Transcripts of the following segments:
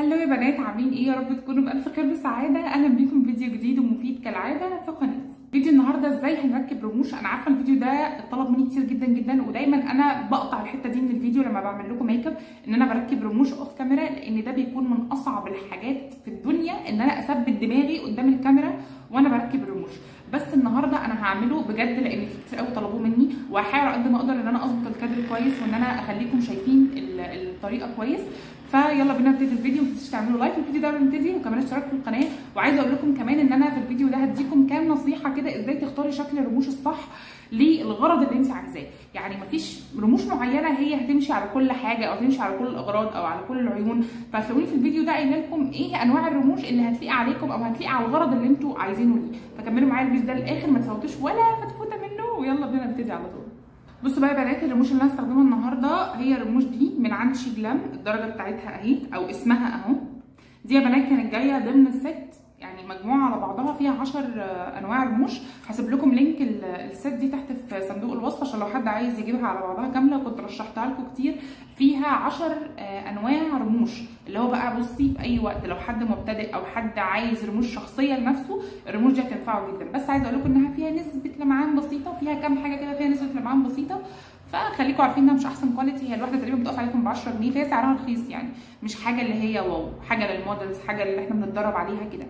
هلو يا بنات عاملين ايه يا رب تكونوا بألف خير وسعادة اهلا بيكم في فيديو جديد ومفيد كالعادة في قناتي فيديو النهارده ازاي هنركب رموش انا عارفه الفيديو ده اتطلب مني كتير جدا جدا ودايما انا بقطع الحته دي من الفيديو لما بعمل لكم ميك اب ان انا بركب رموش اوف كاميرا لان ده بيكون من اصعب الحاجات في الدنيا ان انا اثبت دماغي قدام الكاميرا وانا بركب الرموش بس النهارده انا هعمله بجد لان في كتير قوي طلبوه مني وهحاول قد ما اقدر ان انا اظبط الكادر كويس وان انا اخليكم شايفين الطريقه كويس فيلا بينا نبتدي الفيديو ما تنسوش تعملوا لايك للفيديو ده قبل ما نبتدي وكمان اشتراك في القناه وعايزه اقول لكم كمان ان انا في الفيديو ده هديكم كام نصيحه كده ازاي تختاري شكل الرموش الصح للغرض اللي انت عايزاه يعني مفيش رموش معينه هي هتمشي على كل حاجه او هتمشي على كل الاغراض او على كل العيون فهتلاقوني في الفيديو ده قايله لكم ايه انواع الرموش اللي هتليق عليكم او هتليق على الغرض اللي انتوا عايزينه ليه فكملوا معايا الفيديو ده للاخر ما تفوتوش ولا فتفوته منه ويلا بينا نبتدي على طول بصوا بقى يا بنات الرموش اللي انا هستخدمها النهارده هي الرموش دي من عند شي جلام الدرجه بتاعتها اهي او اسمها اهو دي يا بنات كانت جايه ضمن الست يعني مجموعه على بعضها فيها 10 انواع رموش هسيب لكم لينك الست دي تحت في صندوق الوصف عشان لو حد عايز يجيبها على بعضها كامله كنت رشحتها لكم كتير فيها 10 انواع رموش اللي هو بقى بصي في اي وقت لو حد مبتدئ او حد عايز رموش شخصيه لنفسه الرموش دي هتنفعه جدا بس عايزه اقول لكم انها فيها نسبه لمعان بسيطه فيها كام حاجه كده فيها نسبه لمعان بسيطه فخليكم عارفين انها مش احسن كواليتي هي الواحده تقريبا بتقف عليكم ب 10 جنيه فهي سعرها رخيص يعني مش حاجه اللي هي واو حاجه للمودلز حاجه اللي احنا بنتدرب عليها كده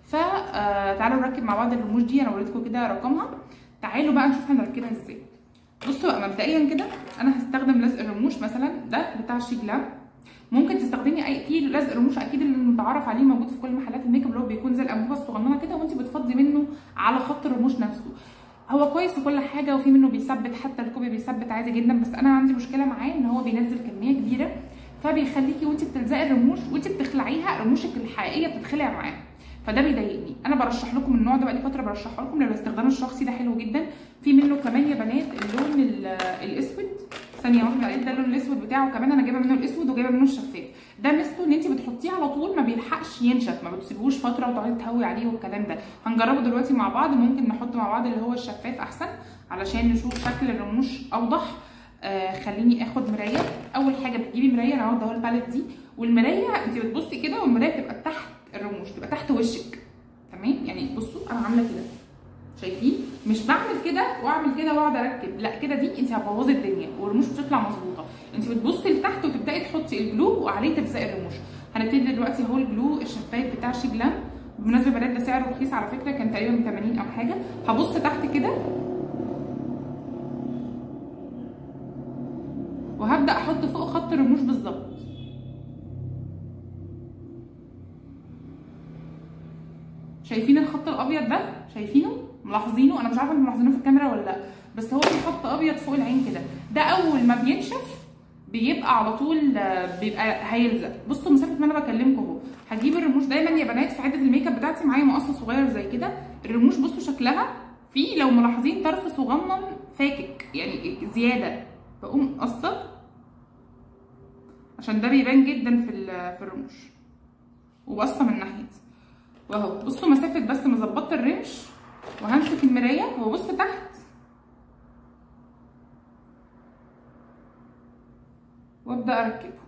فتعالوا نركب مع بعض الرموش دي انا وريتكم كده رقمها تعالوا بقى نشوف هنركبها ازاي بصوا بقى مبدئيا كده انا هستخدم لزق الرموش مثلا ده بتاع شيجلام ممكن تستخدمي اي في لزق رموش اكيد اللي متعارف عليه موجود في كل محلات الميك اب اللي هو بيكون زي الانبوبه الصغننه كده وانت بتفضي منه على خط الرموش نفسه هو كويس وكل حاجه وفي منه بيثبت حتى الكوبي بيثبت عادي جدا بس انا عندي مشكله معاه ان هو بينزل كميه كبيره فبيخليكي وانت بتلزقي الرموش وانت بتخلعيها رموشك الحقيقيه بتتخلع معاه فده بيضايقني انا برشح لكم النوع ده بقالي فتره برشحه لكم للاستخدام الشخصي ده حلو جدا في منه كمان يا بنات اللون الاسود ثانيه واحده ده اللون الاسود بتاعه كمان انا جايبه منه الاسود وجايبه منه الشفاف ده ميزته ان انت بتحطيه على طول ما بيلحقش ينشف ما بتسيبوش فتره وتقعدي تهوي عليه والكلام ده هنجربه دلوقتي مع بعض ممكن نحط مع بعض اللي هو الشفاف احسن علشان نشوف شكل الرموش اوضح آه خليني اخد مرايه اول حاجه بتجيبي مرايه انا هقعد اهو البالت دي والمرايه انت بتبصي كده والمرايه بتبقى تحت الرموش تبقى تحت وشك تمام يعني بصوا انا عامله كده شايفين مش بعمل كده واعمل كده واقعد اركب لا كده دي انت هتبوظي الدنيا والرموش بتطلع مظبوطه انت بتبصي لتحت وتبداي تحطي الجلو وعليه تلزقي الرموش هنبتدي دلوقتي اهو الجلو الشفاف بتاع شيجلام بالمناسبه بنات ده سعره رخيص على فكره كان تقريبا ب 80 او حاجه هبص تحت كده وهبدا احط فوق خط الرموش بالظبط شايفين الخط الابيض ده شايفينه ملاحظينه انا مش عارفه انتوا ملاحظينه في الكاميرا ولا لا بس هو في خط ابيض فوق العين كده ده اول ما بينشف بيبقى على طول بيبقى هيلزق بصوا مسافه ما انا بكلمكم اهو هجيب الرموش دايما يا بنات في عده الميك اب بتاعتي معايا مقص صغير زي كده الرموش بصوا شكلها في لو ملاحظين طرف صغنن فاكك يعني زياده بقوم قصه عشان ده بيبان جدا في في الرموش وقصه من ناحيتي واهو بصوا مسافه بس ما ظبطت الرمش وهمسك المرايه وابص تحت وابدا اركبه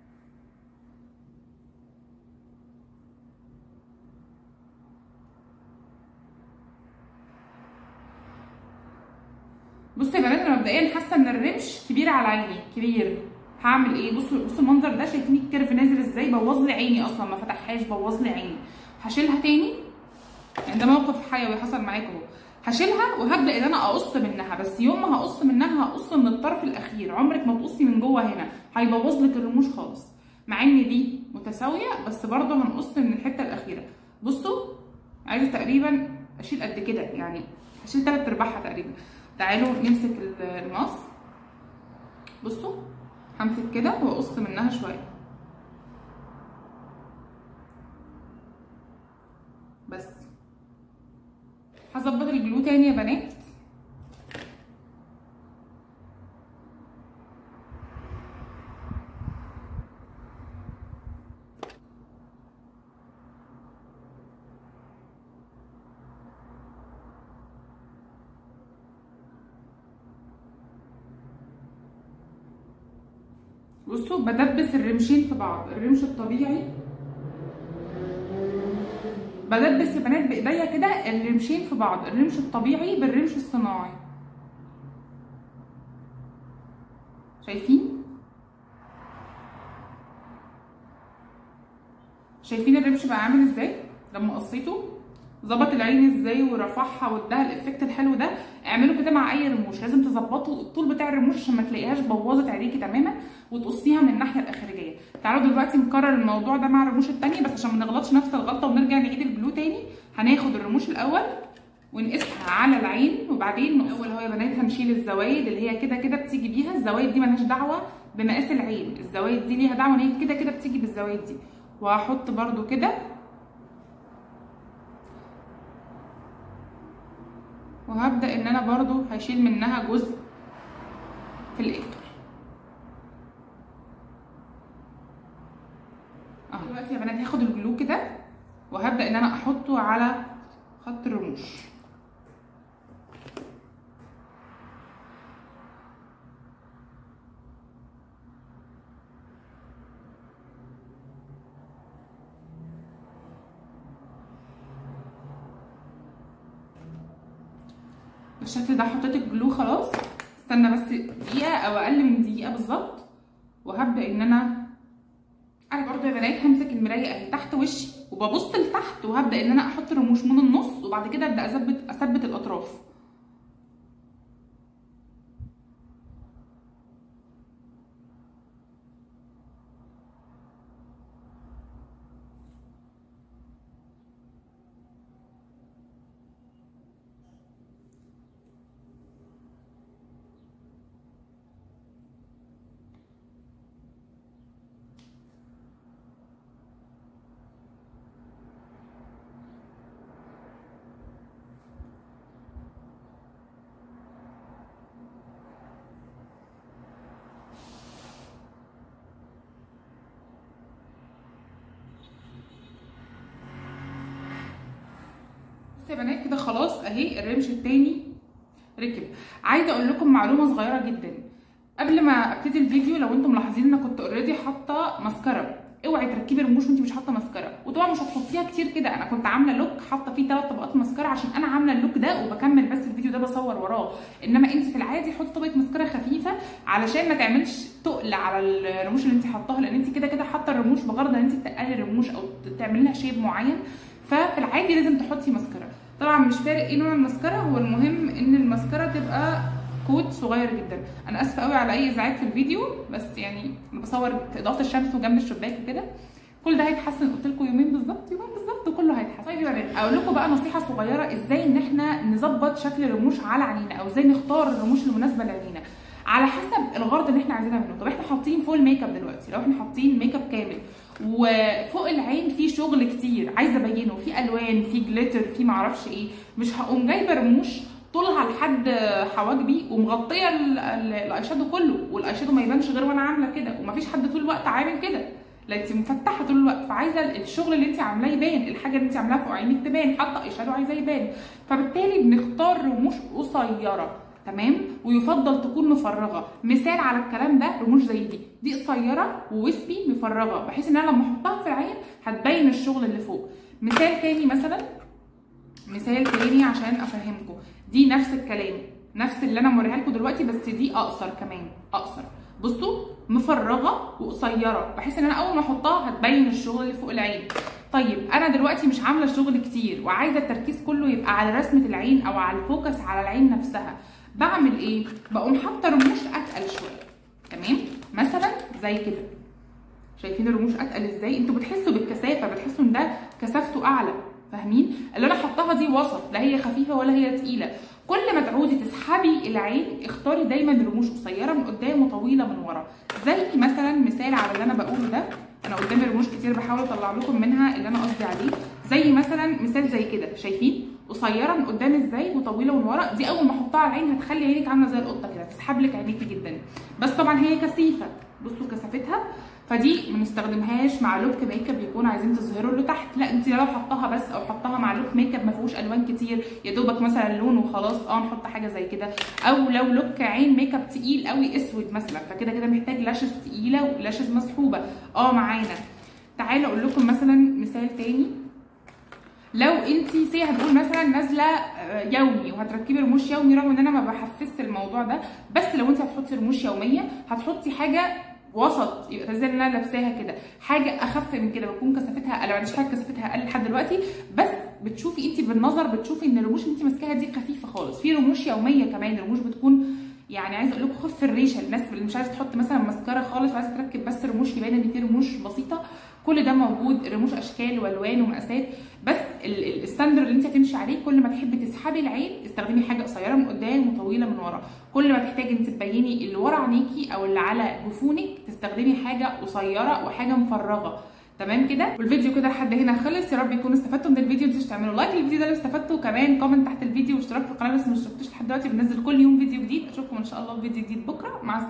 بصوا يا بنات انا مبدئيا حاسه ان الرمش كبير على عيني كبير هعمل ايه بصوا بصوا المنظر ده شايفين الكيرف نازل ازاي بوظ لي عيني اصلا ما فتحهاش بوظ لي عيني هشيلها تاني يعني ده موقف حيوي حصل معاكم اهو هشيلها وهبدا ان انا اقص منها بس يوم ما هقص منها هقص من الطرف الاخير عمرك ما تقصي من جوه هنا هيبوظ لك الرموش خالص مع ان دي متساويه بس برضه هنقص من الحته الاخيره بصوا عايزه تقريبا اشيل قد كده يعني هشيل تلات ارباعها تقريبا تعالوا نمسك المقص بصوا همسك كده واقص منها شويه بس هظبط الجلو تاني يا بنات بصوا بدبس الرمشين في بعض الرمش الطبيعي بدبس يا بنات بايديا كده الرمشين في بعض الرمش الطبيعي بالرمش الصناعي شايفين شايفين الرمش بقى عامل ازاي لما قصيته ظبط العين ازاي ورفعها واداها الايفكت الحلو ده اعملوا كده مع اي رموش لازم تظبطوا الطول بتاع الرموش عشان ما تلاقيهاش بوظت عينيكي تماما وتقصيها من الناحيه الاخارجيه تعالوا دلوقتي نكرر الموضوع ده مع الرموش التانية بس عشان ما نغلطش نفس الغلطه ونرجع نعيد البلو تاني هناخد الرموش الاول ونقيسها على العين وبعدين اول اهو يا بنات هنشيل الزوايد اللي هي كده كده بتيجي بيها الزوايد دي ملهاش دعوه بمقاس العين الزوايد دي ليها دعوه ان هي كده كده بتيجي بالزوايد دي وهحط برده كده وهبدا ان انا برضو هشيل منها جزء في الاخر اهو دلوقتي يا بنات هاخد الجلو كده وهبدا ان انا احطه على خط الرموش بالشكل ده حطيت الجلو خلاص استنى بس دقيقه او اقل من دقيقه بالظبط وهبدا ان انا انا برضو يا بنات همسك المرايه اهي تحت وشي وببص لتحت وهبدا ان انا احط رموش من النص وبعد كده ابدا اثبت اثبت الاطراف يا بنات كده خلاص اهي الرمش التاني ركب عايزه اقول لكم معلومه صغيره جدا قبل ما ابتدي الفيديو لو انتم ملاحظين انا كنت اوريدي حاطه ماسكارا اوعي تركبي رموش وانت مش حاطه ماسكارا وطبعا مش هتحطيها كتير كده انا كنت عامله لوك حاطه فيه ثلاث طبقات ماسكارا عشان انا عامله اللوك ده وبكمل بس الفيديو ده بصور وراه انما انت في العادي حطي طبقه ماسكارا خفيفه علشان ما تعملش تقل على الرموش اللي انت حطاها لان انت كده كده حاطه الرموش بغرض ان انت تقلي الرموش او تعملي لها شيب معين ففي العادي لازم تحطي ماسكارا طبعا مش فارق ايه نوع الماسكارا هو المهم ان الماسكارا تبقى كوت صغير جدا انا اسفه قوي على اي ازعاج في الفيديو بس يعني انا بصور في اضاءه الشمس وجنب الشباك وكده كل ده هيتحسن قلت لكم يومين بالظبط يومين بالظبط وكله هيتحسن طيب يا بنات اقول لكم بقى نصيحه صغيره ازاي ان احنا نظبط شكل الرموش على عينينا او ازاي نختار الرموش المناسبه لعينينا على حسب الغرض اللي احنا عايزينها منه طب احنا حاطين فول ميك اب دلوقتي لو احنا حاطين ميك اب كامل وفوق العين في شغل كتير عايزه ابينه في الوان في جليتر في معرفش ايه مش هقوم جايبه رموش طولها لحد حواجبي ومغطيه الاي شادو كله والاي شادو ما يبانش غير وانا عامله كده ومفيش حد طول الوقت عامل كده لا انت مفتحه طول الوقت فعايزه الشغل اللي انت عاملاه يبان الحاجه اللي انت عاملاها فوق عينك تبان حاطه اي شادو عايزاه يبان فبالتالي بنختار رموش قصيره تمام ويفضل تكون مفرغه مثال على الكلام ده رموش زي دي دي قصيره ووسبي مفرغه بحيث ان انا لما احطها في العين هتبين الشغل اللي فوق مثال تاني مثلا مثال تاني عشان افهمكم دي نفس الكلام نفس اللي انا موريها لكم دلوقتي بس دي اقصر كمان اقصر بصوا مفرغه وقصيره بحيث ان انا اول ما احطها هتبين الشغل اللي فوق العين طيب انا دلوقتي مش عامله شغل كتير وعايزه التركيز كله يبقى على رسمه العين او على الفوكس على العين نفسها بعمل ايه بقوم حاطه رموش اتقل شويه تمام مثلا زي كده شايفين الرموش اتقل ازاي انتوا بتحسوا بالكثافه بتحسوا ان ده كثافته اعلى فاهمين اللي انا حطاها دي وسط لا هي خفيفه ولا هي تقيله كل ما تعودي تسحبي العين اختاري دايما رموش قصيره من قدام وطويله من ورا زي مثلا مثال على اللي انا بقوله ده انا قدامي رموش كتير بحاول اطلع لكم منها اللي انا قصدي عليه زي مثلا مثال زي كده شايفين قصيره من قدام ازاي وطويله من ورا دي اول ما احطها على العين هتخلي عينك عامله زي القطه كده تسحب لك عينيكي جدا بس طبعا هي كثيفه بصوا كثافتها فدي ما نستخدمهاش مع لوك ميك اب يكون عايزين تظهروا اللي تحت لا انت لو حطاها بس او حطاها مع لوك ميك اب ما فيهوش الوان كتير يا دوبك مثلا لون وخلاص اه نحط حاجه زي كده او لو لوك عين ميك اب تقيل قوي اسود مثلا فكده كده محتاج لاشز تقيله ولاشز مسحوبه اه معانا تعالوا اقول لكم مثلا مثال تاني لو انت سي هنقول مثلا نازله آه، يومي وهتركبي رموش يومي رغم ان انا ما بحفزش الموضوع ده بس لو انت هتحطي رموش يوميه هتحطي حاجه وسط يبقى زي اللي انا لابساها كده حاجه اخف من كده بتكون كثافتها اقل ما عنديش حاجه كثافتها اقل لحد دلوقتي بس بتشوفي انت بالنظر بتشوفي ان الرموش اللي انت ماسكاها دي خفيفه خالص في رموش يوميه كمان رموش بتكون يعني عايزه اقول لكم خف الريشه الناس اللي مش عايزه تحط مثلا ماسكارا خالص وعايزه تركب بس رموش يبان ان في رموش بسيطه كل ده موجود رموش اشكال والوان ومقاسات بس ال- ال- الستاندر اللي انت هتمشي عليه كل ما تحبي تسحبي العين استخدمي حاجه قصيره من قدام وطويله من ورا كل ما تحتاجي انت تبيني اللي ورا عينيكي او اللي على جفونك تستخدمي حاجه قصيره وحاجه مفرغه تمام كده والفيديو كده لحد هنا خلص يا رب يكونوا استفدتوا من الفيديو ما تنسوش تعملوا لايك للفيديو ده لو استفدتوا كمان كومنت تحت الفيديو واشتراك في القناه بس ما اشتركتوش لحد دلوقتي بننزل كل يوم فيديو جديد اشوفكم ان شاء الله في فيديو جديد بكره مع السلامه